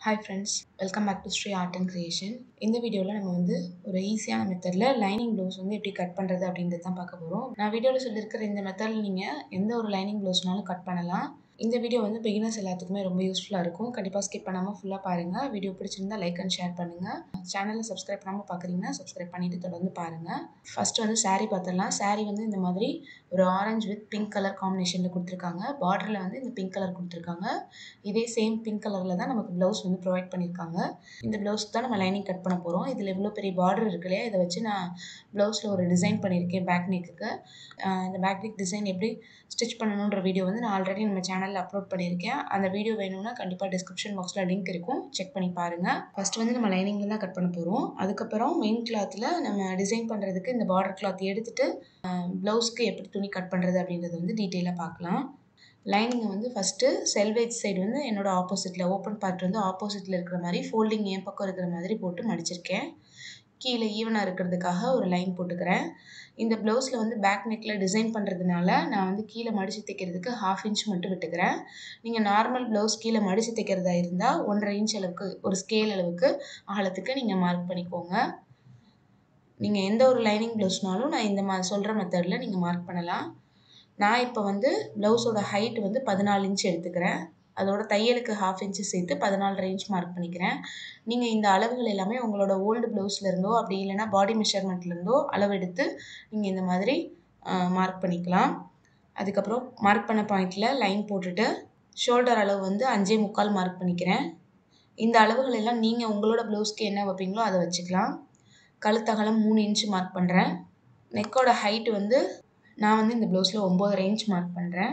hi friends welcome back to Sri art and creation இந்த வீடியோவில் நம்ம வந்து ஒரு ஈஸியான மெத்தடில் லைனிங் ப்ளவுஸ் வந்து எப்படி கட் பண்ணுறது அப்படின்றது தான் பார்க்க போகிறோம் நான் வீடியோவில் சொல்லியிருக்கிற இந்த மெத்தடில் நீங்கள் எந்த ஒரு லைனிங் ப்ளவுஸ்னாலும் கட் பண்ணலாம் இந்த வீடியோ வந்து பிகினர்ஸ் எல்லாத்துக்குமே ரொம்ப யூஸ்ஃபுல்லாக இருக்கும் கண்டிப்பாக ஸ்கிப் பண்ணாமல் ஃபுல்லாக பாருங்கள் வீடியோ பிடிச்சிருந்தா லைக் அண்ட் ஷேர் பண்ணுங்கள் சேனலை சப்ஸ்கிரைப் பண்ணாமல் பார்க்குறீங்கன்னா சப்ஸ்கிரைப் பண்ணிவிட்டு தொடர்ந்து பாருங்கள் ஃபஸ்ட்டு வந்து saree பார்த்துடலாம் saree வந்து இந்த மாதிரி ஒரு ஆரஞ்சு வித் பிங்க் கலர் காம்பினேஷனில் கொடுத்துருக்காங்க பார்டரில் வந்து இந்த பிங்க் கலர் கொடுத்துருக்காங்க இதே சேம் பிங்க் கலரில் தான் நமக்கு ப்ளவுஸ் வந்து ப்ரொவைட் பண்ணியிருக்காங்க இந்த ப்ளவுஸ்க்கு தான் நம்ம லைனிங் கட் பண்ண போகிறோம் இதில் எவ்வளோ பெரிய பார்டர் இருக்கு இல்லையா இதை வச்சு நான் ப்ளவுஸில் ஒரு டிசைன் பண்ணியிருக்கேன் பேக் நெக்குக்கு இந்த பேக் நெக் டிசைன் எப்படி ஸ்டிச் பண்ணணுன்ற வீடியோ வந்து நான் ஆல்ரெடி நம்ம சேனலில் அப்லோட் பண்ணியிருக்கேன் அந்த வீடியோ வேணும்னா கண்டிப்பாக டிஸ்கிரிப்ஷன் பாக்ஸில் லிங்க் இருக்கும் செக் பண்ணி பாருங்கள் ஃபஸ்ட்டு வந்து நம்ம லைனிங்கில் தான் கட் பண்ண போகிறோம் அதுக்கப்புறம் மெயின் கிளாத்தில் நம்ம டிசைன் பண்ணுறதுக்கு இந்த பார்டர் கிளாத் எடுத்துகிட்டு ப்ளவுஸ்க்கு எப்படி துணி கட் பண்ணுறது அப்படின்றத வந்து டீட்டெயிலாக பார்க்கலாம் லைனிங்கை வந்து ஃபஸ்ட்டு செல்வேஜ் சைடு வந்து என்னோட ஆப்போசிட்டில் ஓப்பன் பார்ட் வந்து ஆப்போசிட்டில் இருக்கிற மாதிரி ஃபோல்டிங் என் பக்கம் இருக்கிற மாதிரி போட்டு மடிச்சிருக்கேன் கீழே ஈவனாக இருக்கிறதுக்காக ஒரு லைன் போட்டுக்கிறேன் இந்த ப்ளவுஸில் வந்து பேக் நெக்கில் டிசைன் பண்ணுறதுனால நான் வந்து கீழே மடித்து தைக்கிறதுக்கு ஹாஃப் இன்ச் மட்டும் விட்டுக்கிறேன் நீங்கள் நார்மல் ப்ளவுஸ் கீழே மடித்து தைக்கிறதா இருந்தால் ஒன்றரை இன்ச் அளவுக்கு ஒரு ஸ்கேல் அளவுக்கு அகலத்துக்கு நீங்கள் மார்க் பண்ணிக்கோங்க நீங்கள் எந்த ஒரு லைனிங் ப்ளவுஸ்னாலும் நான் இந்த மாதிரி சொல்கிற மெத்தடில் நீங்கள் மார்க் பண்ணலாம் நான் இப்போ வந்து ப்ளவுஸோட ஹைட் வந்து பதினாலு இன்ச் எடுத்துக்கிறேன் அதோட தையலுக்கு ஹாஃப் இன்ச்சு சேர்த்து பதினாலரை இன்ச் மார்க் பண்ணிக்கிறேன் நீங்கள் இந்த அளவுகள் எல்லாமே உங்களோட ஓல்டு ப்ளவுஸ்லேருந்தோ அப்படி இல்லைனா பாடி மெஷர்மெண்ட்லேருந்தோ அளவு எடுத்து நீங்கள் இந்த மாதிரி மார்க் பண்ணிக்கலாம் அதுக்கப்புறம் மார்க் பண்ண பாயிண்டில் லைன் போட்டுட்டு ஷோல்டர் அளவு வந்து அஞ்சே முக்கால் மார்க் பண்ணிக்கிறேன் இந்த அளவுகள் எல்லாம் நீங்கள் உங்களோட ப்ளவுஸ்க்கு என்ன வைப்பீங்களோ அதை வச்சுக்கலாம் கழுத்தகலம் மூணு இன்ச்சு மார்க் பண்ணுறேன் நெக்கோட ஹைட் வந்து நான் வந்து இந்த ப்ளவுஸில் ஒம்போதரை இன்ச் மார்க் பண்ணுறேன்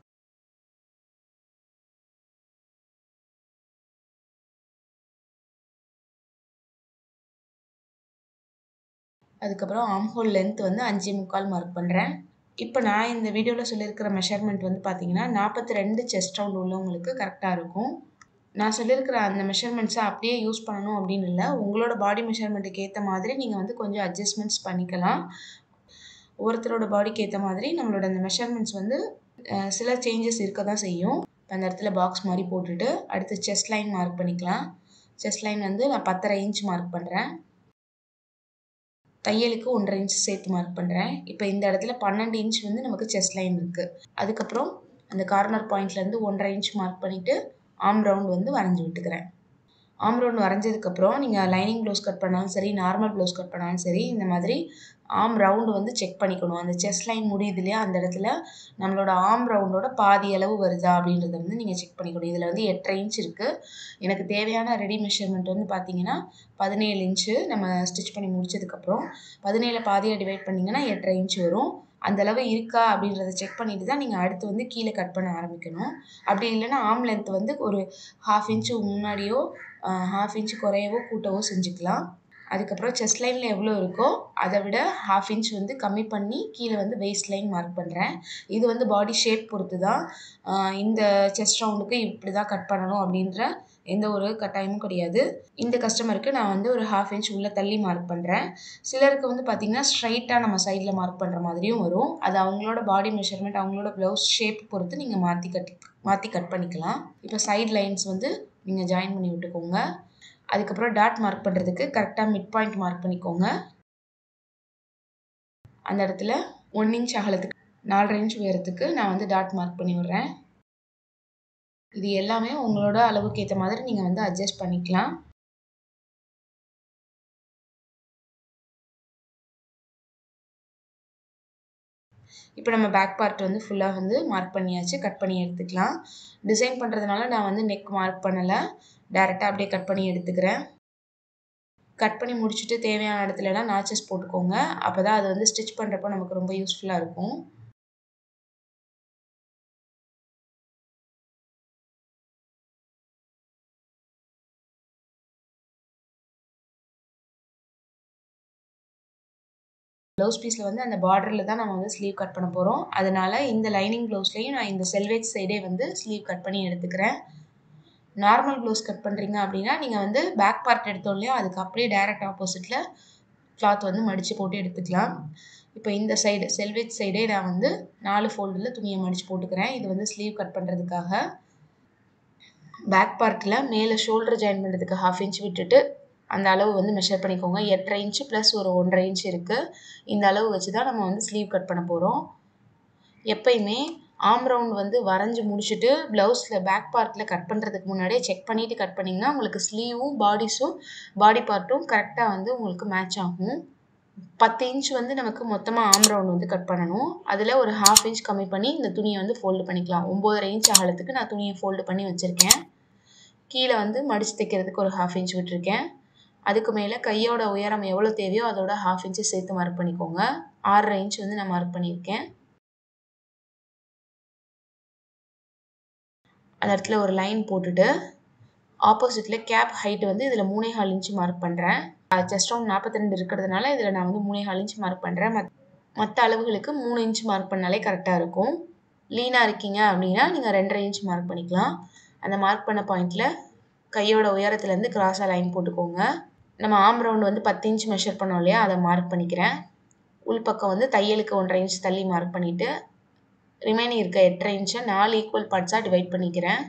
அதுக்கப்புறம் ஆம்ஹோல் லென்த் வந்து அஞ்சு முக்கால் மார்க் பண்ணுறேன் இப்போ நான் இந்த வீடியோவில் சொல்லியிருக்கிற மெஷர்மெண்ட் வந்து பார்த்தீங்கன்னா நாற்பத்தி ரெண்டு செஸ்ட் ரவுண்ட் உள்ளவங்களுக்கு கரெக்டாக இருக்கும் நான் சொல்லியிருக்கிற அந்த மெஷர்மெண்ட்ஸை அப்படியே யூஸ் பண்ணணும் அப்படின்னு இல்லை உங்களோட பாடி மெஷர்மெண்ட்டுக்கு ஏற்ற மாதிரி நீங்கள் வந்து கொஞ்சம் அட்ஜஸ்ட்மெண்ட்ஸ் பண்ணிக்கலாம் ஒவ்வொருத்தரோட பாடிக்கு ஏற்ற மாதிரி நம்மளோட அந்த மெஷர்மெண்ட்ஸ் வந்து சில சேஞ்சஸ் இருக்க தான் செய்யும் அந்த இடத்துல பாக்ஸ் மாதிரி போட்டுட்டு அடுத்து செஸ்ட் லைன் மார்க் பண்ணிக்கலாம் செஸ்ட் லைன் வந்து நான் பத்தரை இன்ச் மார்க் பண்ணுறேன் தையலுக்கு ஒன்றரை இன்ச் சேர்த்து மார்க் பண்ணுறேன் இப்போ இந்த இடத்துல பன்னெண்டு இன்ச் வந்து நமக்கு செஸ்ட் லைன் இருக்குது அதுக்கப்புறம் அந்த கார்னர் பாயிண்ட்லேருந்து ஒன்றரை இன்ச் மார்க் பண்ணிவிட்டு ஆம் ரவுண்ட் வந்து வரைஞ்சி விட்டுக்கிறேன் ஆம் ரவுண்ட் வரைஞ்சதுக்கப்புறம் நீங்கள் லைனிங் ப்ளவுஸ் கட் பண்ணாலும் சரி நார்மல் ப்ளவுஸ் கட் பண்ணாலும் சரி இந்த மாதிரி ஆம் ரவுண்டு வந்து செக் பண்ணிக்கணும் அந்த செஸ்ட் லைன் முடியுது இல்லையா அந்த இடத்துல நம்மளோட ஆம் ரவுண்டோட பாதி அளவு வருதா அப்படின்றத வந்து நீங்கள் செக் பண்ணிக்கணும் இதில் வந்து எட்டரை இன்ச் இருக்குது எனக்கு தேவையான ரெடி மெஷர்மெண்ட் வந்து பார்த்தீங்கன்னா பதினேழு இன்ச்சு நம்ம ஸ்டிச் பண்ணி முடிச்சதுக்கப்புறம் பதினேழு பாதியாக டிவைட் பண்ணிங்கன்னா எட்டரை இன்ச் வரும் அந்தளவு இருக்கா அப்படின்றத செக் பண்ணிட்டு தான் நீங்கள் அடுத்து வந்து கீழே கட் பண்ண ஆரம்பிக்கணும் அப்படி இல்லைன்னா ஆம் லென்த் வந்து ஒரு ஹாஃப் இன்ச்சு முன்னாடியோ ஹாஃப் இன்ச்சு குறையவோ கூட்டவோ செஞ்சுக்கலாம் அதுக்கப்புறம் செஸ்ட் லைனில் எவ்வளோ இருக்கோ அதை விட ஹாஃப் இன்ச் வந்து கம்மி பண்ணி கீழே வந்து வெயிஸ்ட் லைன் மார்க் பண்ணுறேன் இது வந்து பாடி ஷேப் பொறுத்து தான் இந்த செஸ்ட் ரவுண்டுக்கு இப்படி தான் கட் பண்ணணும் அப்படின்ற எந்த ஒரு கட்டாயமும் கிடையாது இந்த கஸ்டமருக்கு நான் வந்து ஒரு ஹாஃப் இன்ச் உள்ளே தள்ளி மார்க் பண்ணுறேன் சிலருக்கு வந்து பார்த்திங்கன்னா ஸ்ட்ரைட்டாக நம்ம சைடில் மார்க் பண்ணுற மாதிரியும் வரும் அது அவங்களோட பாடி மெஷர்மெண்ட் அவங்களோட ப்ளவுஸ் ஷேப் பொறுத்து நீங்கள் மாற்றி கட் மாற்றி கட் பண்ணிக்கலாம் இப்போ சைட் லைன்ஸ் வந்து நீங்கள் ஜாயின் பண்ணி விட்டுக்கோங்க அதுக்கப்புறம் டாட் மார்க் பண்ணுறதுக்கு கரெக்டாக மிட் பாயிண்ட் மார்க் பண்ணிக்கோங்க அந்த இடத்துல ஒன் இன்ச் அகலத்துக்கு நாலரை இன்ச் உயரத்துக்கு நான் வந்து டாட் மார்க் பண்ணி விடுறேன் இது எல்லாமே உங்களோட அளவுக்கு ஏற்ற மாதிரி நீங்கள் வந்து அட்ஜஸ்ட் பண்ணிக்கலாம் இப்போ நம்ம பேக் பார்ட் வந்து ஃபுல்லாக வந்து மார்க் பண்ணியாச்சு கட் பண்ணி எடுத்துக்கலாம் டிசைன் பண்ணுறதுனால நான் வந்து நெக் மார்க் பண்ணலை டேரெக்டாக அப்படியே கட் பண்ணி எடுத்துக்கிறேன் கட் பண்ணி முடிச்சுட்டு தேவையான இடத்துலலாம் நாச்சஸ் போட்டுக்கோங்க அப்போ தான் அது வந்து ஸ்டிச் பண்ணுறப்போ நமக்கு ரொம்ப யூஸ்ஃபுல்லாக இருக்கும் ப்ளவுஸ் பீஸில் வந்து அந்த பார்டரில் தான் நம்ம வந்து ஸ்லீவ் கட் பண்ண போகிறோம் அதனால் இந்த லைனிங் ப்ளவுஸ்லேயும் நான் இந்த செல்வேஜ் சைடே வந்து ஸ்லீவ் கட் பண்ணி எடுத்துக்கிறேன் நார்மல் ப்ளவுஸ் கட் பண்ணுறீங்க அப்படின்னா நீங்கள் வந்து பேக் பார்ட் எடுத்தோம் இல்லையா அதுக்கு அப்படியே டைரக்ட் ஆப்போசிட்டில் கிளாத் வந்து மடித்து போட்டு எடுத்துக்கலாம் இப்போ இந்த சைடு செல்வேஜ் சைடே நான் வந்து நாலு ஃபோல்டில் துணியை மடித்து போட்டுக்கிறேன் இது வந்து ஸ்லீவ் கட் பண்ணுறதுக்காக பேக் பார்ட்டில் மேலே ஷோல்டர் ஜாயின் பண்ணுறதுக்கு ஹாஃப் இன்ச் விட்டுட்டு அந்த அளவு வந்து மெஷர் பண்ணிக்கோங்க எட்டரை இன்ச்சு ப்ளஸ் ஒரு ஒன்றரை இன்ச் இருக்குது இந்த அளவு வச்சு தான் நம்ம வந்து ஸ்லீவ் கட் பண்ண போகிறோம் எப்பயுமே ஆம் ரவுண்ட் வந்து வரைஞ்சி முடிச்சுட்டு ப்ளவுஸில் பேக் பார்ட்டில் கட் பண்ணுறதுக்கு முன்னாடியே செக் பண்ணிவிட்டு கட் பண்ணிங்கன்னா உங்களுக்கு ஸ்லீவும் பாடிஸும் பாடி பார்ட்டும் கரெக்டாக வந்து உங்களுக்கு மேட்ச் ஆகும் பத்து இன்ச் வந்து நமக்கு மொத்தமாக ஆம் ரவுண்ட் வந்து கட் பண்ணணும் அதில் ஒரு ஹாஃப் இன்ச் கம்மி பண்ணி இந்த துணியை வந்து ஃபோல்டு பண்ணிக்கலாம் ஒம்போதரை இன்ச் அகலத்துக்கு நான் துணியை ஃபோல்டு பண்ணி வச்சுருக்கேன் கீழே வந்து மடித்து தைக்கிறதுக்கு ஒரு ஹாஃப் இன்ச் விட்டுருக்கேன் அதுக்கு மேலே கையோட உயரம் எவ்வளோ தேவையோ அதோட ஹாஃப் இன்ச்சு சேர்த்து மார்க் பண்ணிக்கோங்க ஆறரை இன்ச் வந்து நான் மார்க் பண்ணியிருக்கேன் அந்த இடத்துல ஒரு லைன் போட்டுட்டு ஆப்போசிட்டில் கேப் ஹைட் வந்து இதில் மூணே கால் இன்ச்சு மார்க் பண்ணுறேன் செஸ்ட் ரவுண்ட் நாற்பத்தி ரெண்டு இருக்கிறதுனால இதில் நான் வந்து மூணே கால் இன்ச்சு மார்க் பண்ணுறேன் மத் மற்ற அளவுகளுக்கு மூணு இன்ச்சு மார்க் பண்ணாலே கரெக்டாக இருக்கும் லீனாக இருக்கீங்க அப்படின்னா நீங்கள் ரெண்டரை இன்ச் மார்க் பண்ணிக்கலாம் அந்த மார்க் பண்ண பாயிண்டில் கையோட உயரத்துலேருந்து கிராஸாக லைன் போட்டுக்கோங்க நம்ம ஆம் ரவுண்ட் வந்து பத்து இன்ச் மெஷர் பண்ணோம் இல்லையா அதை மார்க் பண்ணிக்கிறேன் உள்பக்கம் வந்து தையலுக்கு ஒன்றரை இன்ச் தள்ளி மார்க் பண்ணிவிட்டு ரிமைனிங் இருக்க எட்டரை இன்ச்சை நாலு ஈக்குவல் பார்ட்ஸாக டிவைட் பண்ணிக்கிறேன்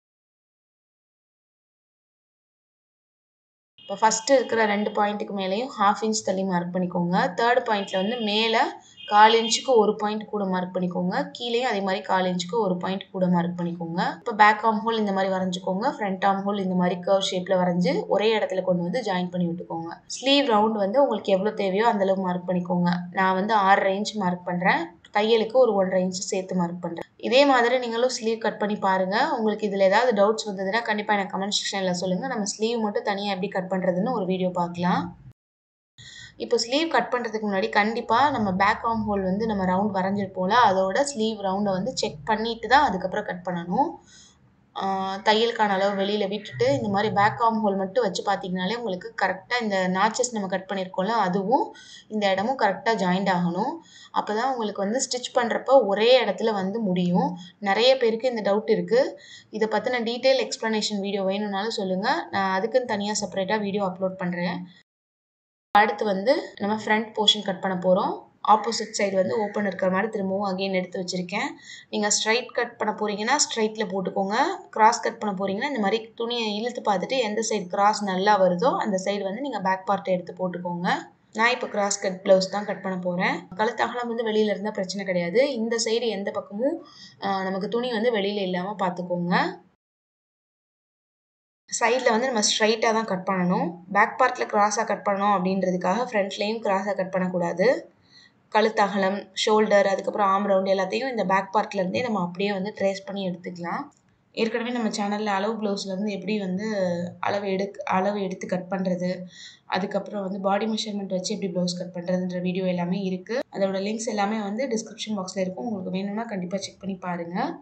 இப்போ ஃபஸ்ட்டு இருக்கிற ரெண்டு பாயிண்ட்டுக்கு மேலேயும் ஹாஃப் இன்ச் தள்ளி மார்க் பண்ணிக்கோங்க தேர்ட் பாயிண்டில் வந்து மேலே கால் இன்ச்சுக்கு ஒரு பாயிண்ட் கூட மார்க் பண்ணிக்கோங்க கீழேயும் அதே மாதிரி கால் இன்ச்சுக்கு ஒரு பாயிண்ட் கூட மார்க் பண்ணிக்கோங்க இப்போ பேக் ஆம் ஹோல் இந்த மாதிரி வரைஞ்சிக்கோங்க ஃப்ரண்ட் ஆம் ஹோல் இந்த மாதிரி கர்வ் ஷேப்பில் வரைஞ்சி ஒரே இடத்துல கொண்டு வந்து ஜாயின் பண்ணி விட்டுக்கோங்க ஸ்லீவ் ரவுண்ட் வந்து உங்களுக்கு எவ்வளோ தேவையோ அந்தளவு மார்க் பண்ணிக்கோங்க நான் வந்து ஆறரை இன்ச் மார்க் பண்ணுறேன் தையலுக்கு ஒரு ஒன்றரை இன்ச்சு சேர்த்து மார்க் பண்ணுறேன் இதே மாதிரி நீங்களும் ஸ்லீவ் கட் பண்ணி பாருங்கள் உங்களுக்கு இதில் ஏதாவது டவுட்ஸ் வந்ததுன்னா கண்டிப்பாக எனக்கு கமெண்ட் செக்ஷனில் சொல்லுங்கள் நம்ம ஸ்லீவ் மட்டும் தனியாக எப்படி கட் பண்ணுறதுன்னு ஒரு வீடியோ பார்க்கலாம் இப்போ ஸ்லீவ் கட் பண்ணுறதுக்கு முன்னாடி கண்டிப்பாக நம்ம பேக் ஆம் ஹோல் வந்து நம்ம ரவுண்ட் வரைஞ்சிருப்போம்ல அதோட ஸ்லீவ் ரவுண்டை வந்து செக் பண்ணிட்டு தான் அதுக்கப்புறம் கட் பண்ணணும் தையலுக்கான அளவு வெளியில் விட்டுட்டு இந்த மாதிரி பேக் ஆம் ஹோல் மட்டும் வச்சு பார்த்தீங்கனாலே உங்களுக்கு கரெக்டாக இந்த நாச்சஸ் நம்ம கட் பண்ணியிருக்கோம்ல அதுவும் இந்த இடமும் கரெக்டாக ஜாயிண்ட் ஆகணும் அப்போ தான் உங்களுக்கு வந்து ஸ்டிச் பண்ணுறப்ப ஒரே இடத்துல வந்து முடியும் நிறைய பேருக்கு இந்த டவுட் இருக்குது இதை பற்றின டீட்டெயில் எக்ஸ்ப்ளனேஷன் வீடியோ வேணும்னாலும் சொல்லுங்கள் நான் அதுக்குன்னு தனியாக செப்பரேட்டாக வீடியோ அப்லோட் பண்ணுறேன் அடுத்து வந்து நம்ம ஃப்ரண்ட் போர்ஷன் கட் பண்ண போகிறோம் ஆப்போசிட் சைடு வந்து ஓப்பன் இருக்கிற மாதிரி திரும்பவும் அகெயின் எடுத்து வச்சுருக்கேன் நீங்கள் ஸ்ட்ரைட் கட் பண்ண போகிறீங்கன்னா ஸ்ட்ரைட்டில் போட்டுக்கோங்க கிராஸ் கட் பண்ண போகிறீங்கன்னா இந்த மாதிரி துணியை இழுத்து பார்த்துட்டு எந்த சைடு கிராஸ் நல்லா வருதோ அந்த சைடு வந்து நீங்கள் பேக் பார்ட்டை எடுத்து போட்டுக்கோங்க நான் இப்போ கிராஸ் கட் ப்ளவுஸ் தான் கட் பண்ண போகிறேன் கழுத்து அகலம் வந்து வெளியில் இருந்தால் பிரச்சனை கிடையாது இந்த சைடு எந்த பக்கமும் நமக்கு துணி வந்து வெளியில் இல்லாமல் பார்த்துக்கோங்க சைடில் வந்து நம்ம ஸ்ட்ரைட்டாக தான் கட் பண்ணணும் பேக் பார்ட்டில் கிராஸாக கட் பண்ணணும் அப்படின்றதுக்காக ஃப்ரண்ட்லேயும் கிராஸாக கட் பண்ணக்கூடாது கழுத்தகலம் ஷோல்டர் அதுக்கப்புறம் ஆம் ரவுண்ட் எல்லாத்தையும் இந்த பேக் பார்ட்லேருந்தே நம்ம அப்படியே வந்து ட்ரேஸ் பண்ணி எடுத்துக்கலாம் ஏற்கனவே நம்ம சேனலில் அளவு ப்ளவுஸ்லேருந்து எப்படி வந்து அளவு எடுக் அளவு எடுத்து கட் பண்ணுறது அதுக்கப்புறம் வந்து பாடி மெஷர்மெண்ட் வச்சு எப்படி ப்ளவுஸ் கட் பண்ணுறதுன்ற வீடியோ எல்லாமே இருக்குது அதோட லிங்க்ஸ் எல்லாமே வந்து டிஸ்கிரிப்ஷன் பாக்ஸில் இருக்கும் உங்களுக்கு வேணும்னா கண்டிப்பாக செக் பண்ணி பாருங்கள்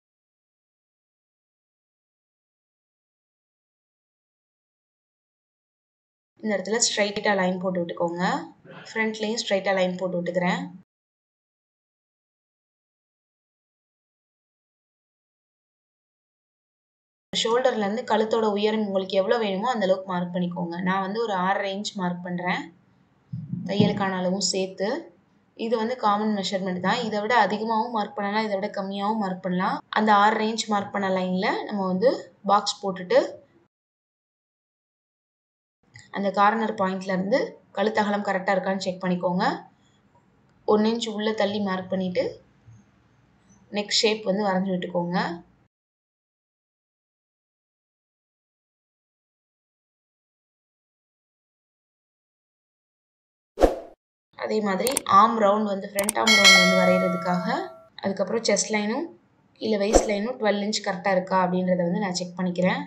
இந்த இடத்துல ஸ்ட்ரைட்டாக லைன் போட்டு விட்டுக்கோங்க ஃப்ரண்ட்லேயும் ஸ்ட்ரைட்டாக லைன் போட்டு விட்டுக்கிறேன் ஷோல்டர்லேருந்து கழுத்தோட உயரம் உங்களுக்கு எவ்வளோ வேணுமோ அந்த அளவுக்கு மார்க் பண்ணிக்கோங்க நான் வந்து ஒரு ஆறரை இன்ச் மார்க் பண்ணுறேன் தையலுக்கான அளவும் சேர்த்து இது வந்து காமன் மெஷர்மெண்ட் தான் இதை விட அதிகமாகவும் மார்க் பண்ணலாம் இதை விட கம்மியாகவும் மார்க் பண்ணலாம் அந்த ஆறரை இன்ச் மார்க் பண்ண லைனில் நம்ம வந்து பாக்ஸ் போட்டுட்டு அந்த கார்னர் பாயிண்ட்லேருந்து கழுத்தகலம் கரெக்டாக இருக்கான்னு செக் பண்ணிக்கோங்க ஒன்று இன்ச் உள்ளே தள்ளி மார்க் பண்ணிவிட்டு நெக் ஷேப் வந்து வரைஞ்சி விட்டுக்கோங்க அதே மாதிரி ஆம் ரவுண்ட் வந்து ஃப்ரண்ட் ஆம் ரவுண்ட் வந்து வரைகிறதுக்காக அதுக்கப்புறம் செஸ்ட் லைனும் கீழே வெயிஸ்ட் லைனும் டுவெல் இன்ச் கரெக்டாக இருக்கா அப்படின்றத வந்து நான் செக் பண்ணிக்கிறேன்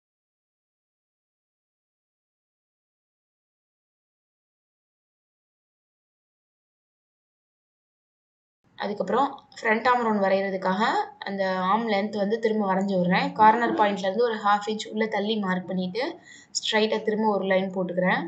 அதுக்கப்புறம் ஃப்ரண்ட் ஆம் ரவுண்ட் வரைகிறதுக்காக அந்த ஆம் லென்த் வந்து திரும்ப வரைஞ்சி விட்றேன் கார்னர் பாயிண்ட்லேருந்து ஒரு ஹாஃப் இன்ச் உள்ளே தள்ளி மார்க் பண்ணிவிட்டு ஸ்ட்ரைட்டாக திரும்ப ஒரு லைன் போட்டுக்கிறேன்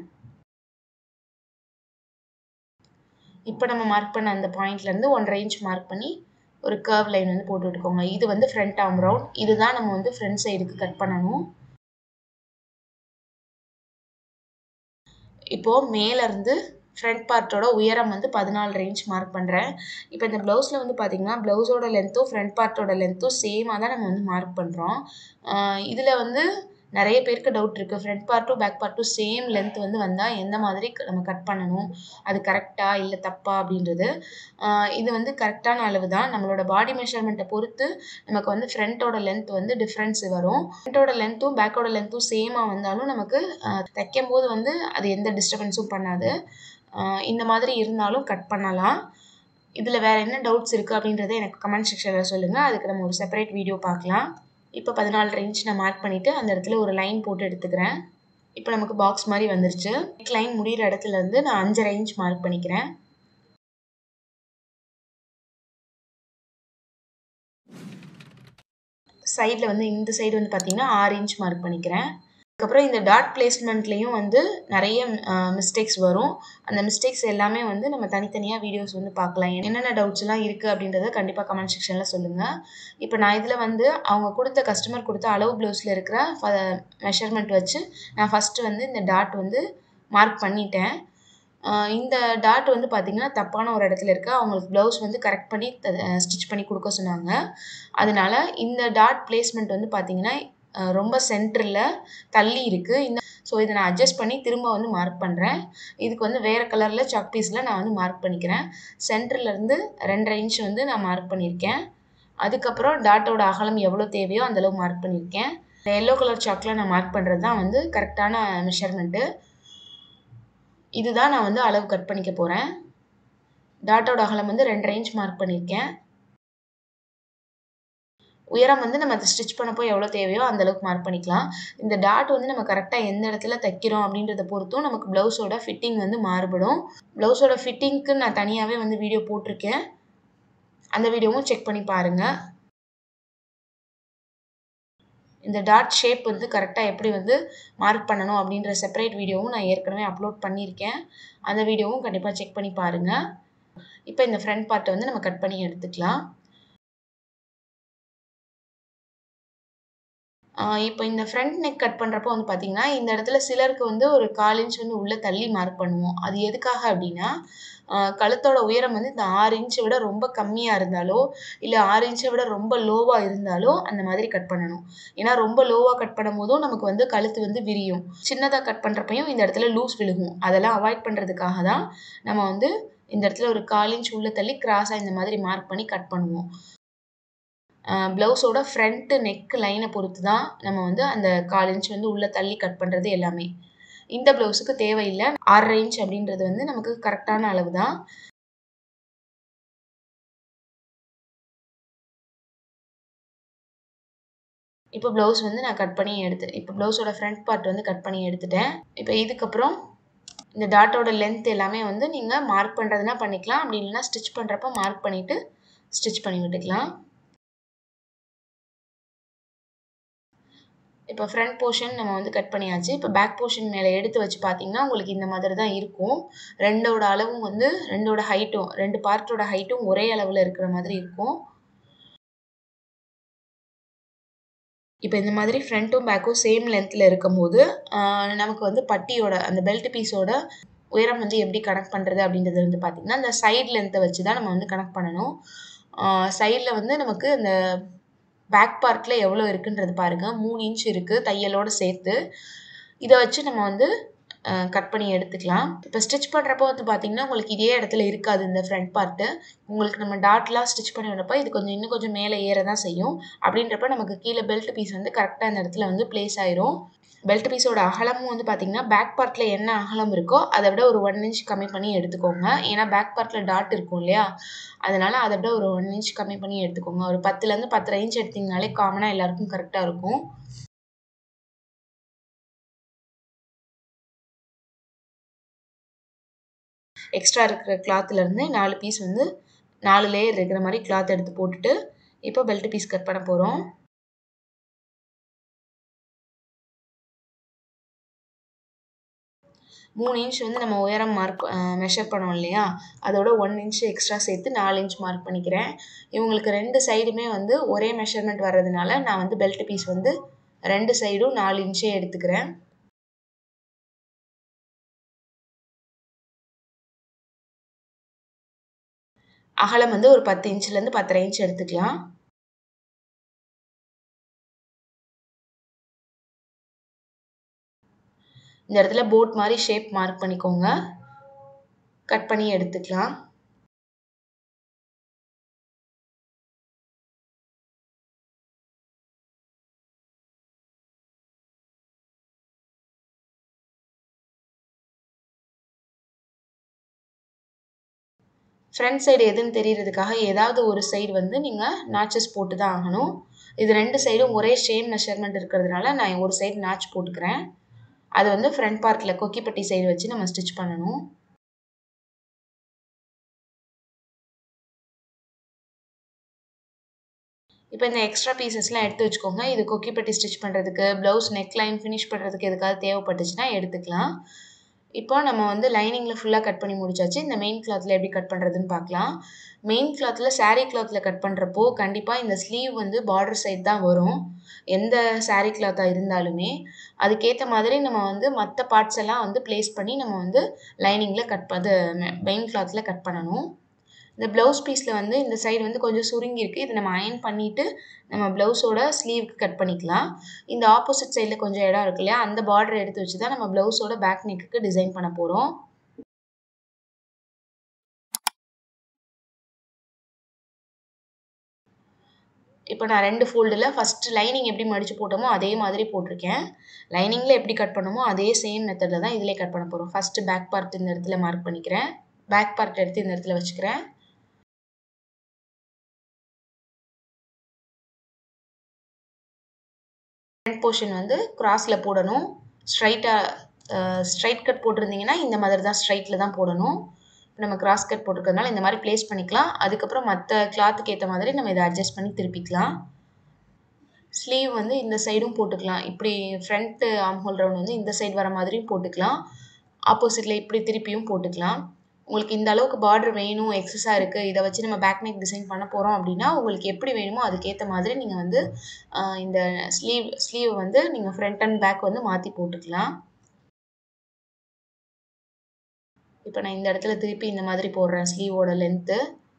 இப்போ நம்ம மார்க் பண்ண அந்த பாயிண்ட்லேருந்து ஒன்றரை இன்ச் மார்க் பண்ணி ஒரு கர்வ் லைன் வந்து போட்டு விட்டுக்கோங்க இது வந்து ஃப்ரண்ட் ஆம் ரவுண்ட் இதுதான் நம்ம வந்து ஃப்ரண்ட் சைடுக்கு கட் பண்ணணும் இப்போது மேலேருந்து ஃப்ரண்ட் பார்ட்டோட உயரம் வந்து பதினாலு இன்ச் மார்க் பண்ணுறேன் இப்போ இந்த ப்ளவுஸில் வந்து பார்த்திங்கன்னா ப்ளவுஸோட லென்த்தும் ஃப்ரண்ட் பார்ட்டோட லென்த்தும் சேமாக தான் நம்ம வந்து மார்க் பண்ணுறோம் இதில் வந்து நிறைய பேருக்கு டவுட் இருக்குது ஃப்ரண்ட் பார்ட்டும் பேக் பார்ட்டும் சேம் லென்த் வந்து வந்தால் எந்த மாதிரி நம்ம கட் பண்ணணும் அது கரெக்டாக இல்லை தப்பா அப்படின்றது இது வந்து கரெக்டான அளவு தான் நம்மளோட பாடி மெஷர்மெண்ட்டை பொறுத்து நமக்கு வந்து ஃப்ரண்ட்டோட லென்த் வந்து டிஃப்ரென்ஸ் வரும் ஃப்ரண்ட்டோட லென்த்தும் பேக்கோட லென்த்தும் சேமாக வந்தாலும் நமக்கு தைக்கும் போது வந்து அது எந்த டிஸ்டர்பன்ஸும் பண்ணாது இந்த மாதிரி இருந்தாலும் கட் பண்ணலாம் இதில் வேறு என்ன டவுட்ஸ் இருக்குது அப்படின்றத எனக்கு கமெண்ட் செக்ஷனில் சொல்லுங்கள் அதுக்கு நம்ம ஒரு செப்பரேட் வீடியோ பார்க்கலாம் இப்போ பதினாலு இன்ச் நான் மார்க் பண்ணிவிட்டு அந்த இடத்துல ஒரு லைன் போட்டு எடுத்துக்கிறேன் இப்போ நமக்கு பாக்ஸ் மாதிரி வந்துருச்சு நெக் லைன் முடிகிற இடத்துல இருந்து நான் அஞ்சரை இன்ச் மார்க் பண்ணிக்கிறேன் சைடில் வந்து இந்த சைடு வந்து பார்த்திங்கன்னா ஆறு இன்ச் மார்க் பண்ணிக்கிறேன் அதுக்கப்புறம் இந்த டாட் பிளேஸ்மெண்ட்லேயும் வந்து நிறைய மிஸ்டேக்ஸ் வரும் அந்த மிஸ்டேக்ஸ் எல்லாமே வந்து நம்ம தனித்தனியாக வீடியோஸ் வந்து பார்க்கலாம் என்னென்ன டவுட்ஸ்லாம் இருக்குது அப்படின்றத கண்டிப்பாக கமெண்ட் செக்ஷனில் சொல்லுங்கள் இப்போ நான் இதில் வந்து அவங்க கொடுத்த கஸ்டமர் கொடுத்த அளவு ப்ளவுஸில் இருக்கிற மெஷர்மெண்ட் வச்சு நான் ஃபஸ்ட்டு வந்து இந்த டாட் வந்து மார்க் பண்ணிட்டேன் இந்த டாட் வந்து பார்த்திங்கன்னா தப்பான ஒரு இடத்துல இருக்குது அவங்களுக்கு ப்ளவுஸ் வந்து கரெக்ட் பண்ணி ஸ்டிச் பண்ணி கொடுக்க சொன்னாங்க அதனால இந்த டாட் பிளேஸ்மெண்ட் வந்து பார்த்திங்கன்னா ரொம்ப சென்டரில் தள்ளி இருக்குது இந்த ஸோ இதை நான் அட்ஜஸ்ட் பண்ணி திரும்ப வந்து மார்க் பண்ணுறேன் இதுக்கு வந்து வேறு கலரில் சாக் பீஸில் நான் வந்து மார்க் பண்ணிக்கிறேன் சென்டர்லேருந்து ரெண்டரை இன்ச் வந்து நான் மார்க் பண்ணியிருக்கேன் அதுக்கப்புறம் டாட்டோட அகலம் எவ்வளோ தேவையோ அந்தளவு மார்க் பண்ணியிருக்கேன் எல்லோ கலர் சாக்கில் நான் மார்க் பண்ணுறது தான் வந்து கரெக்டான மெஷர்மெண்ட்டு இதுதான் நான் வந்து அளவு கட் பண்ணிக்க போகிறேன் டாட்டோட அகலம் வந்து ரெண்டரை இன்ச் மார்க் பண்ணியிருக்கேன் உயரம் வந்து நம்ம அதை ஸ்டிச் பண்ணப்போ எவ்வளோ தேவையோ அந்தளவுக்கு மார்க் பண்ணிக்கலாம் இந்த டாட் வந்து நம்ம கரெக்டாக எந்த இடத்துல தைக்கிறோம் அப்படின்றத பொறுத்தும் நமக்கு ப்ளவுஸோட ஃபிட்டிங் வந்து மாறுபடும் ப்ளவுஸோட ஃபிட்டிங்க்கு நான் தனியாகவே வந்து வீடியோ போட்டிருக்கேன் அந்த வீடியோவும் செக் பண்ணி பாருங்கள் இந்த டாட் ஷேப் வந்து கரெக்டாக எப்படி வந்து மார்க் பண்ணணும் அப்படின்ற செப்பரேட் வீடியோவும் நான் ஏற்கனவே அப்லோட் பண்ணியிருக்கேன் அந்த வீடியோவும் கண்டிப்பாக செக் பண்ணி பாருங்கள் இப்போ இந்த ஃப்ரண்ட் பார்ட்டை வந்து நம்ம கட் பண்ணி எடுத்துக்கலாம் இப்போ இந்த ஃப்ரண்ட் நெக் கட் பண்ணுறப்போ வந்து பார்த்திங்கன்னா இந்த இடத்துல சிலருக்கு வந்து ஒரு கால் இன்ச் வந்து உள்ளே தள்ளி மார்க் பண்ணுவோம் அது எதுக்காக அப்படின்னா கழுத்தோட உயரம் வந்து இந்த ஆறு இன்ச்சை விட ரொம்ப கம்மியாக இருந்தாலோ இல்லை ஆறு இன்ச்சை விட ரொம்ப லோவாக இருந்தாலோ அந்த மாதிரி கட் பண்ணணும் ஏன்னா ரொம்ப லோவாக கட் பண்ணும் போதும் நமக்கு வந்து கழுத்து வந்து விரியும் சின்னதாக கட் பண்ணுறப்பையும் இந்த இடத்துல லூஸ் விழுகும் அதெல்லாம் அவாய்ட் பண்ணுறதுக்காக தான் நம்ம வந்து இந்த இடத்துல ஒரு கால் இன்ச் உள்ளே தள்ளி கிராஸாக இந்த மாதிரி மார்க் பண்ணி கட் பண்ணுவோம் ப்ளவுஸோட ஃப்ரண்ட்டு நெக் லைனை பொறுத்து தான் நம்ம வந்து அந்த கால் இன்ச் வந்து உள்ளே தள்ளி கட் பண்ணுறது எல்லாமே இந்த ப்ளவுஸுக்கு தேவையில்லை ஆறரை இன்ச் அப்படின்றது வந்து நமக்கு கரெக்டான அளவு தான் இப்போ ப்ளவுஸ் வந்து நான் கட் பண்ணி எடுத்து இப்போ ப்ளவுஸோட ஃப்ரண்ட் பார்ட் வந்து கட் பண்ணி எடுத்துட்டேன் இப்போ இதுக்கப்புறம் இந்த டாட்டோட லென்த் எல்லாமே வந்து நீங்கள் மார்க் பண்ணுறதுனா பண்ணிக்கலாம் அப்படி இல்லைன்னா ஸ்டிச் பண்ணுறப்ப மார்க் பண்ணிவிட்டு ஸ்டிச் பண்ணி விட்டுக்கலாம் இப்போ ஃப்ரண்ட் போர்ஷன் நம்ம வந்து கட் பண்ணியாச்சு இப்போ பேக் போர்ஷன் மேலே எடுத்து வச்சு பார்த்தீங்கன்னா உங்களுக்கு இந்த மாதிரி தான் இருக்கும் ரெண்டோட அளவும் வந்து ரெண்டோட ஹைட்டும் ரெண்டு பார்ட்டோட ஹைட்டும் ஒரே அளவில் இருக்கிற மாதிரி இருக்கும் இப்போ இந்த மாதிரி ஃப்ரண்ட்டும் பேக்கும் சேம் லென்த்தில் இருக்கும்போது நமக்கு வந்து பட்டியோட அந்த பெல்ட் பீஸோட உயரம் வந்து எப்படி கனெக்ட் பண்ணுறது அப்படின்றது வந்து பார்த்திங்கன்னா இந்த சைட் லென்த்தை வச்சு தான் நம்ம வந்து கனெக்ட் பண்ணணும் சைடில் வந்து நமக்கு இந்த பேக் பார்ட்டில் எவ்வளோ இருக்குன்றது பாருங்கள் மூணு இன்ச் இருக்குது தையலோடு சேர்த்து இதை வச்சு நம்ம வந்து கட் பண்ணி எடுத்துக்கலாம் இப்போ ஸ்டிச் பண்ணுறப்போ வந்து பார்த்திங்கன்னா உங்களுக்கு இதே இடத்துல இருக்காது இந்த ஃப்ரண்ட் பார்ட்டு உங்களுக்கு நம்ம டாட்லாம் ஸ்டிச் பண்ணி விடப்போ இது கொஞ்சம் இன்னும் கொஞ்சம் மேலே ஏற தான் செய்யும் அப்படின்றப்ப நமக்கு கீழே பெல்ட் பீஸ் வந்து கரெக்டாக இந்த இடத்துல வந்து பிளேஸ் ஆயிரும் பெல்ட் பீஸோட அகலமும் வந்து பார்த்திங்கன்னா பேக் பார்ட்டில் என்ன அகலம் இருக்கோ அதை விட ஒரு ஒன் இன்ச் கம்மி பண்ணி எடுத்துக்கோங்க ஏன்னா பேக் பார்ட்டில் டாட் இருக்கும் இல்லையா அதனால் அதை விட ஒரு ஒன் இன்ச் கம்மி பண்ணி எடுத்துக்கோங்க ஒரு பத்துலேருந்து பத்தரை இன்ச் எடுத்திங்கனாலே காமனாக எல்லாருக்கும் கரெக்டாக இருக்கும் எக்ஸ்ட்ரா இருக்கிற கிளாத்துலேருந்து நாலு பீஸ் வந்து நாலு லேயர் இருக்கிற மாதிரி கிளாத் எடுத்து போட்டுட்டு இப்போ பெல்ட் பீஸ் கட் பண்ண போகிறோம் மூணு இன்ச் வந்து நம்ம உயரம் மார்க் மெஷர் பண்ணோம் இல்லையா அதோட ஒன் இன்ச் எக்ஸ்ட்ரா சேர்த்து நாலு இன்ச் மார்க் பண்ணிக்கிறேன் இவங்களுக்கு ரெண்டு சைடுமே வந்து ஒரே மெஷர்மெண்ட் வர்றதுனால நான் வந்து பெல்ட் பீஸ் வந்து ரெண்டு சைடும் நாலு இன்ச்சே எடுத்துக்கிறேன் அகலம் வந்து ஒரு பத்து இன்ச்லேருந்து பத்தரை இன்ச் எடுத்துக்கலாம் இந்த இடத்துல போட் மாதிரி ஷேப் மார்க் பண்ணிக்கோங்க கட் பண்ணி எடுத்துக்கலாம் ஃப்ரண்ட் சைடு எதுன்னு தெரியறதுக்காக ஏதாவது ஒரு சைடு வந்து நீங்கள் நாச்சஸ் போட்டு தான் ஆகணும் இது ரெண்டு சைடும் ஒரே சேம் மெஷர்மெண்ட் இருக்கிறதுனால நான் ஒரு சைடு நாச் போட்டுக்கிறேன் அது வந்து ஃப்ரண்ட் பார்ட்டில் கொக்கிப்பட்டி சைடு வச்சு நம்ம ஸ்டிச் பண்ணணும் இப்போ இந்த எக்ஸ்ட்ரா பீசஸ்லாம் எடுத்து வச்சுக்கோங்க இது கொக்கிப்பட்டி ஸ்டிச் பண்ணுறதுக்கு ப்ளவுஸ் நெக் லைன் ஃபினிஷ் பண்ணுறதுக்கு எதுக்காவது தேவைப்பட்டுச்சுன்னா எடுத்துக்கலாம் இப்போ நம்ம வந்து லைனிங்கில் ஃபுல்லாக கட் பண்ணி முடிச்சாச்சு இந்த மெயின் கிளாத்தில் எப்படி கட் பண்ணுறதுன்னு பார்க்கலாம் மெயின் கிளாத்தில் சாரீ கிளாத்தில் கட் பண்ணுறப்போ கண்டிப்பாக இந்த ஸ்லீவ் வந்து பார்டர் சைட் தான் வரும் எந்த சாரீ கிளாத்தாக இருந்தாலுமே அதுக்கேற்ற மாதிரி நம்ம வந்து மற்ற பார்ட்ஸ் எல்லாம் வந்து ப்ளேஸ் பண்ணி நம்ம வந்து லைனிங்கில் கட் அது மெயின் கிளாத்தில் கட் பண்ணணும் இந்த ப்ளவுஸ் பீஸில் வந்து இந்த சைடு வந்து கொஞ்சம் சுருங்கி இருக்குது இதை நம்ம அயன் பண்ணிவிட்டு நம்ம ப்ளவுஸோட ஸ்லீவுக்கு கட் பண்ணிக்கலாம் இந்த ஆப்போசிட் சைடில் கொஞ்சம் இடம் இருக்கு இல்லையா அந்த பார்டர் எடுத்து வச்சு தான் நம்ம ப்ளவுஸோட பேக் நெக்குக்கு டிசைன் பண்ண போகிறோம் இப்போ நான் ரெண்டு ஃபோல்டில் ஃபஸ்ட்டு லைனிங் எப்படி மடித்து போட்டோமோ அதே மாதிரி போட்டிருக்கேன் லைனிங்கில் எப்படி கட் பண்ணமோ அதே சேம் மெத்தடில் தான் இதிலே கட் பண்ண போகிறோம் ஃபஸ்ட்டு பேக் பார்ட் இந்த இடத்துல மார்க் பண்ணிக்கிறேன் பேக் பார்ட் எடுத்து இந்த இடத்துல வச்சுக்கிறேன் ஃப்ரண்ட் போர்ஷன் வந்து கிராஸில் போடணும் ஸ்ட்ரைட்டாக ஸ்ட்ரைட் கட் போட்டிருந்தீங்கன்னா இந்த மாதிரி தான் ஸ்ட்ரைட்டில் தான் போடணும் இப்போ நம்ம கிராஸ் கட் போட்டிருக்கிறதுனால இந்த மாதிரி ப்ளேஸ் பண்ணிக்கலாம் அதுக்கப்புறம் மற்ற கிளாத்துக்கு ஏற்ற மாதிரி நம்ம இதை அட்ஜஸ்ட் பண்ணி திருப்பிக்கலாம் ஸ்லீவ் வந்து இந்த சைடும் போட்டுக்கலாம் இப்படி ஃப்ரண்ட்டு ஆம் ஹோல் ரவுண்ட் வந்து இந்த சைடு வர மாதிரியும் போட்டுக்கலாம் ஆப்போசிட்டில் இப்படி திருப்பியும் போட்டுக்கலாம் உங்களுக்கு இந்த அளவுக்கு பார்டர் வேணும் எக்ஸஸாக இருக்குது இதை வச்சு நம்ம பேக் நெக் டிசைன் பண்ண போகிறோம் அப்படின்னா உங்களுக்கு எப்படி வேணுமோ அதுக்கேற்ற மாதிரி நீங்கள் வந்து இந்த ஸ்லீவ் ஸ்லீவ் வந்து நீங்கள் ஃப்ரண்ட் அண்ட் பேக் வந்து மாற்றி போட்டுக்கலாம் இப்போ நான் இந்த இடத்துல திருப்பி இந்த மாதிரி போடுறேன் ஸ்லீவோட லென்த்து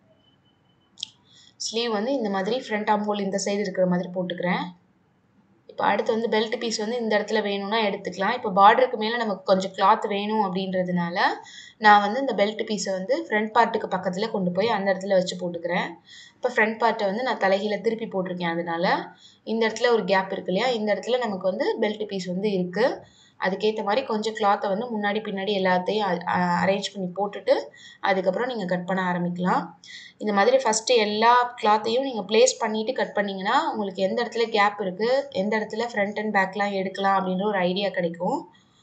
ஸ்லீவ் வந்து இந்த மாதிரி ஃப்ரண்ட் ஆம் ஹோல் இந்த சைடு இருக்கிற மாதிரி போட்டுக்கிறேன் இப்போ அடுத்து வந்து பெல்ட் பீஸ் வந்து இந்த இடத்துல வேணும்னா எடுத்துக்கலாம் இப்போ பார்டருக்கு மேலே நமக்கு கொஞ்சம் கிளாத் வேணும் அப்படின்றதுனால நான் வந்து இந்த பெல்ட் பீஸை வந்து ஃப்ரண்ட் பார்ட்டுக்கு பக்கத்தில் கொண்டு போய் அந்த இடத்துல வச்சு போட்டுக்கிறேன் இப்போ ஃப்ரண்ட் பார்ட்டை வந்து நான் தலைகீழ திருப்பி போட்டிருக்கேன் அதனால இந்த இடத்துல ஒரு கேப் இருக்கு இல்லையா இந்த இடத்துல நமக்கு வந்து பெல்ட் பீஸ் வந்து இருக்குது அதுக்கேற்ற மாதிரி கொஞ்சம் கிளாத்தை வந்து முன்னாடி பின்னாடி எல்லாத்தையும் அரேஞ்ச் பண்ணி போட்டுட்டு அதுக்கப்புறம் நீங்கள் கட் பண்ண ஆரம்பிக்கலாம் இந்த மாதிரி ஃபஸ்ட்டு எல்லா கிளாத்தையும் நீங்கள் ப்ளேஸ் பண்ணிவிட்டு கட் பண்ணிங்கன்னா உங்களுக்கு எந்த இடத்துல கேப் இருக்குது எந்த இடத்துல ஃப்ரண்ட் அண்ட் பேக்லாம் எடுக்கலாம் அப்படின்ற ஒரு ஐடியா கிடைக்கும்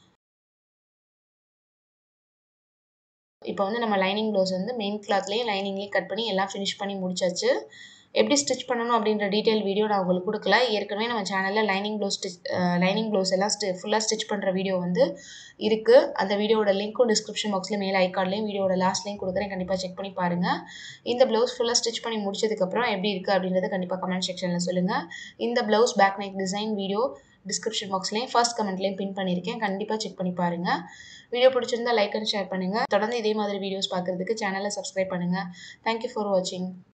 இப்போ வந்து நம்ம லைனிங் ப்ளவுஸ் வந்து மெயின் கிளாத்லேயும் லைனிங்லேயும் கட் பண்ணி எல்லாம் ஃபினிஷ் பண்ணி முடிச்சாச்சு எப்படி ஸ்டிச் பண்ணணும் அப்படின்ற டீட்டெயில் வீடியோ நான் உங்களுக்கு கொடுக்கல ஏற்கனவே நம்ம சேனலில் lining blouse stitch lining blouse எல்லாம் ஸ்டி ஃபுல்லாக ஸ்டிச் பண்ணுற வீடியோ வந்து இருக்குது அந்த வீடியோட லிங்க்கும் டிஸ்கிரிப்ஷன் பாக்ஸில் மேலே ஐக்கார்ட்லேயும் வீடியோட லாஸ்ட்லேயும் கொடுக்குறேன் கண்டிப்பாக செக் பண்ணி பாருங்கள் இந்த ப்ளவுஸ் ஃபுல்லாக ஸ்டிச் பண்ணி முடிச்சதுக்கப்புறம் எப்படி இருக்குது அப்படின்றத கண்டிப்பாக கமெண்ட் செக்ஷனில் சொல்லுங்கள் இந்த blouse back neck design video description பாக்ஸ்லேயும் ஃபர்ஸ்ட் கமெண்ட்லேயும் பின் பண்ணியிருக்கேன் கண்டிப்பாக செக் பண்ணி பாருங்கள் வீடியோ பிடிச்சிருந்தா லைக் அண்ட் ஷேர் பண்ணுங்கள் தொடர்ந்து இதே மாதிரி வீடியோஸ் பார்க்குறதுக்கு சேனலை சப்ஸ்கிரைப் பண்ணுங்கள் தேங்க்யூ ஃபார் வாட்சிங்